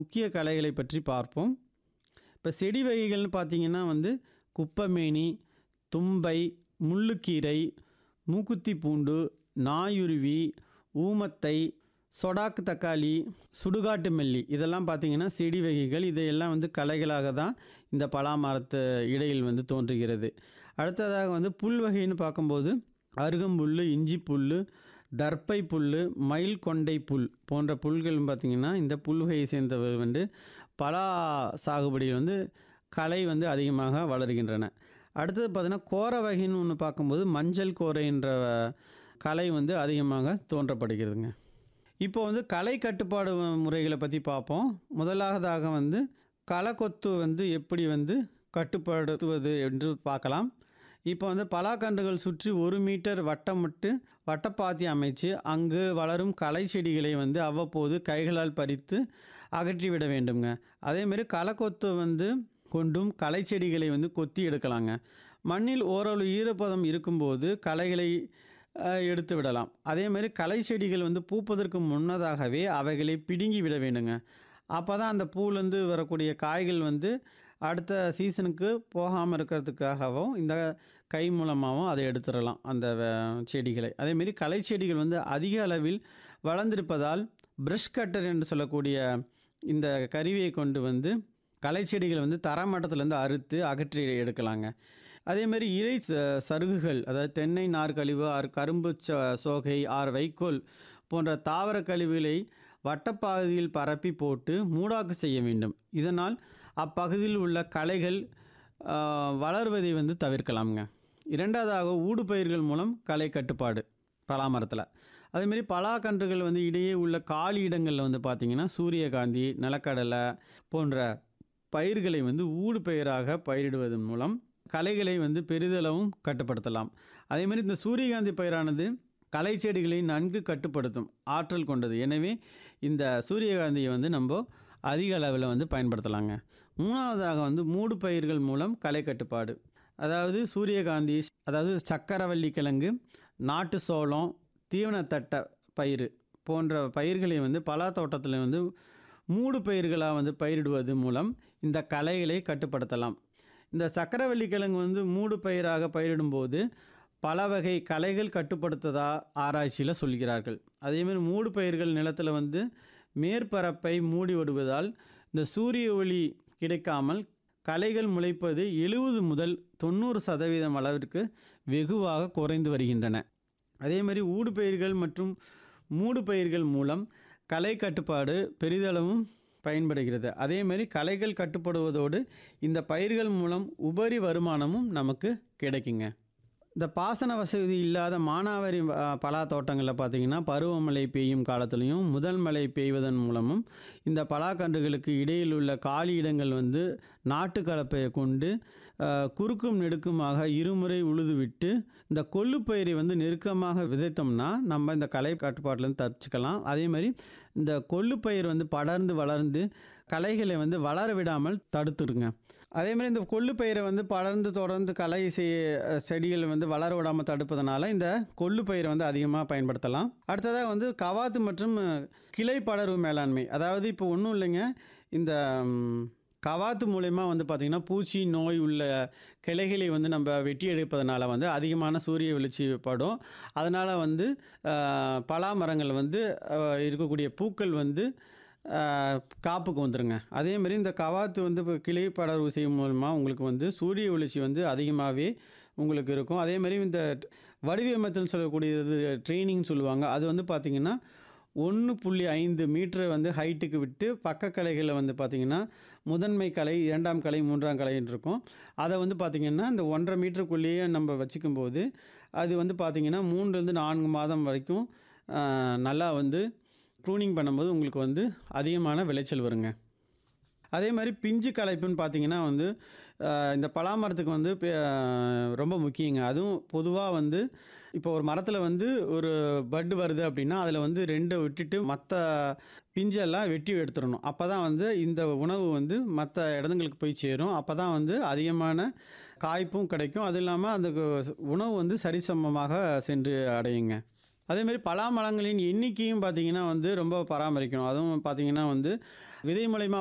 முக்கிய களைகளை பற்றி பார்ப்போம் இப்போ செடி வகைகள்னு பார்த்தீங்கன்னா வந்து குப்பைமேனி தும்பை முள்ளுக்கீரை மூக்குத்தி பூண்டு நாயுருவி ஊமத்தை சொடாக்கு தக்காளி சுடுகாட்டு மல்லி இதெல்லாம் பார்த்தீங்கன்னா செடி வகைகள் இதையெல்லாம் வந்து களைகளாக தான் இந்த பலா மரத்து இடையில் வந்து தோன்றுகிறது அடுத்ததாக வந்து புல் வகைன்னு பார்க்கும்போது அருகம்புல் இஞ்சி புல் தர்ப்பை புல் மயில் கொண்டை புல் போன்ற புல்கள் பார்த்திங்கன்னா இந்த புல் வகையை சேர்ந்தவர் வந்து பலா சாகுபடியில் வந்து களை வந்து அதிகமாக வளர்கின்றன அடுத்தது பார்த்திங்கன்னா கோரை வகைன்னு ஒன்று பார்க்கும்போது மஞ்சள் கோரை என்ற களை வந்து அதிகமாக தோன்றப்படுகிறதுங்க இப்போ வந்து களை கட்டுப்பாடு முறைகளை பற்றி பார்ப்போம் முதலாவதாக வந்து களை கொத்து வந்து எப்படி வந்து கட்டுப்படுத்துவது என்று பார்க்கலாம் இப்போ வந்து பலாக்கன்றுகள் சுற்றி ஒரு மீட்டர் வட்டமிட்டு வட்டப்பாத்தி அமைச்சு அங்கு வளரும் களை செடிகளை வந்து அவ்வப்போது கைகளால் பறித்து அகற்றிவிட வேண்டுங்க அதேமாரி களை கொத்து வந்து கொண்டும் களை செடிகளை வந்து கொத்தி எடுக்கலாங்க மண்ணில் ஓரளவு ஈரப்பதம் இருக்கும்போது களைகளை அஹ், எடுத்து விடலாம் அதேமாதிரி களை செடிகள் வந்து பூப்பதற்கு முன்னதாகவே அவைகளை பிடுங்கி விட வேண்டுங்க அப்போ தான் அந்த பூலேருந்து வரக்கூடிய காய்கள் வந்து அடுத்த சீசனுக்கு போகாமல் இருக்கிறதுக்காகவும் இந்த கை மூலமாகவும் அதை எடுத்துடலாம் அந்த வ- செடிகளை அதேமாரி களை செடிகள் வந்து அதிக அளவில் வளர்ந்திருப்பதால் ப்ரஷ் கட்டர் என்று சொல்லக்கூடிய இந்த கருவியை கொண்டு வந்து களை செடிகளை வந்து தரமட்டத்திலேருந்து அறுத்து அகற்றி எடுக்கலாங்க அதேமாரி இறை ச- சருகுகள் அதாவது தென்னை நார்க்கழிவு ஆர் கரும்பு ச- சோகை ஆர் வைக்கோல் போன்ற தாவர கழிவுகளை வட்டப்பகுதியில் பரப்பி போட்டு மூடாக்கு செய்ய வேண்டும் இதனால் அப்பகுதியில் உள்ள களைகள் ஆ, வளர்வதை வந்து தவிர்க்கலாம்ங்க இரண்டாவதாக ஊடுபயிர்கள் மூலம் களை கட்டுப்பாடு பலாமரத்தில் அதேமாரி பலாக்கன்றுகள் வந்து இடையே உள்ள காலி இடங்களில் வந்து பார்த்திங்கன்னா சூரியகாந்தி நிலக்கடலை போன்ற பயிர்களை வந்து ஊடு பயிராக பயிரிடுவதன் மூலம் களைகளை வந்து பெரிதளவும் கட்டுப்படுத்தலாம் அதேமாதிரி இந்த சூரியகாந்தி பயிரானது களை செடிகளை நன்கு கட்டுப்படுத்தும் ஆற்றல் கொண்டது எனவே இந்த சூரியகாந்தியை வந்து நம்ம அதிக அளவில் வந்து பயன்படுத்தலாங்க மூணாவதாக வந்து மூடு பயிர்கள் மூலம் களை கட்டுப்பாடு அதாவது சூரியகாந்தி அதாவது சக்கரவள்ளி கிழங்கு நாட்டு சோளம் தீவனத்தட்டை பயிர் போன்ற பயிர்களை வந்து பலா தோட்டத்தில் வந்து மூடு பயிர்களாக வந்து பயிரிடுவது மூலம் இந்த களைகளை கட்டுப்படுத்தலாம் இந்த சக்கரவள்ளி கிழங்கு வந்து மூடு பயிராக பயிரிடும்போது பல வகை களைகள் கட்டுப்படுத்ததா ஆராய்ச்சியில் சொல்கிறார்கள் அதேமாதிரி மூடு பயிர்கள் நிலத்தில் வந்து மேற்பரப்பை மூடி விடுவதால் இந்த சூரிய ஒளி கிடைக்காமல் களைகள் முளைப்பது எழுபது முதல் தொண்ணூறு சதவீதம் அளவிற்கு வெகுவாக குறைந்து வருகின்றன அதே மாதிரி ஊடுபயிர்கள் மற்றும் மூடு பயிர்கள் மூலம் களை கட்டுப்பாடு பெரிதளவும் பயன்படுகிறது அதே மாதிரி களைகள் கட்டுப்படுவதோடு இந்த பயிர்கள் மூலம் உபரி வருமானமும் நமக்கு கிடைக்குங்க இந்த பாசன வசதி இல்லாத மானாவாரி அ, பலா தோட்டங்களில் பார்த்தீங்கன்னா பருவமழை பெய்யும் காலத்துலேயும் முதல் மழை பெய்வதன் மூலமும் இந்த பலாக்கன்றுகளுக்கு இடையில் உள்ள காலி இடங்கள் வந்து நாட்டு கலப்பையை கொண்டு அ, குறுக்கும் நெடுக்குமாக இருமுறை உழுதுவிட்டு இந்த கொள்ளுப்பயிரை வந்து நெருக்கமாக விதைத்தோம்னா நம்ம இந்த களை கட்டுப்பாட்டிலேருந்து தப்பிச்சுக்கலாம் அதே மாதிரி இந்த கொள்ளுப்பயிர் வந்து படர்ந்து வளர்ந்து களைகளை வந்து வளர விடாமல் தடுத்துடுங்க அதே மாதிரி இந்த கொள்ளுப்பயிரை வந்து படர்ந்து தொடர்ந்து களை செய் செடிகள் வந்து வளர விடாமல் தடுப்பதனால இந்த கொள்ளுப்பயிரை வந்து அதிகமாக பயன்படுத்தலாம் அடுத்ததாக வந்து கவாத்து மற்றும் கிளை படர்வு மேலாண்மை அதாவது இப்போ ஒன்றும் இல்லைங்க இந்த ம், கவாத்து மூலயமா வந்து பார்த்திங்கன்னா பூச்சி நோய் உள்ள கிளைகளை வந்து நம்ம வெட்டி எடுப்பதனால வந்து அதிகமான சூரிய வெளிச்சி படும் அதனால் வந்து ஆஹ், பலா மரங்கள் வந்து ஆஹ், இருக்கக்கூடிய பூக்கள் வந்து ஆஹ், காப்புக்கு வந்துருங்க அதே மாதிரி இந்த கவாத்து வந்து இப்போ கிளை படர்வு செய்யும் மூலமாக உங்களுக்கு வந்து சூரிய வெளிச்சி வந்து அதிகமாகவே உங்களுக்கு இருக்கும் அதே மாதிரி இந்த வடிவமைத்தல் சொல்லக்கூடியது ட்ரைனிங் சொல்லுவாங்க அது வந்து பார்த்திங்கன்னா ஒன்று புள்ளி ஐந்து மீட்டர் வந்து ஹைட்டுக்கு விட்டு பக்க கலைகளில் வந்து பார்த்திங்கன்னா முதன்மை கலை இரண்டாம் கலை மூன்றாம் கலைன்னு இருக்கும் அதை வந்து பார்த்திங்கன்னா இந்த ஒன்றரை மீட்டருக்குள்ளேயே நம்ம வச்சுக்கும்போது அது வந்து பார்த்திங்கன்னா மூணுலேருந்து நான்கு மாதம் வரைக்கும் ஆஹ், நல்லா வந்து ப்ரூனிங் பண்ணும்போது உங்களுக்கு வந்து அதிகமான விளைச்சல் வருங்க அதே மாதிரி பிஞ்சு களைப்புன்னு பார்த்தீங்கன்னா வந்து ஆஹ், இந்த பலாமரத்துக்கு வந்து பே- ஆஹ், ரொம்ப முக்கியங்க அதுவும் பொதுவாக வந்து இப்போ ஒரு மரத்தில் வந்து ஒரு பட் வருது அப்படின்னா அதில் வந்து ரெண்டை விட்டுட்டு மற்ற பிஞ்செல்லாம் வெட்டி எடுத்துடணும் அப்போ தான் வந்து இந்த உணவு வந்து மற்ற இடங்களுக்கு போய் சேரும் அப்போ தான் வந்து அதிகமான காய்ப்பும் கிடைக்கும் அது இல்லாமல் அந்த உணவு வந்து சரிசமமாக சென்று அடையுங்க அதேமாரி பலாமரங்களின் எண்ணிக்கையும் பார்த்தீங்கன்னா வந்து ரொம்ப பராமரிக்கணும் அதுவும் பார்த்தீங்கன்னா வந்து விதை மூலயமா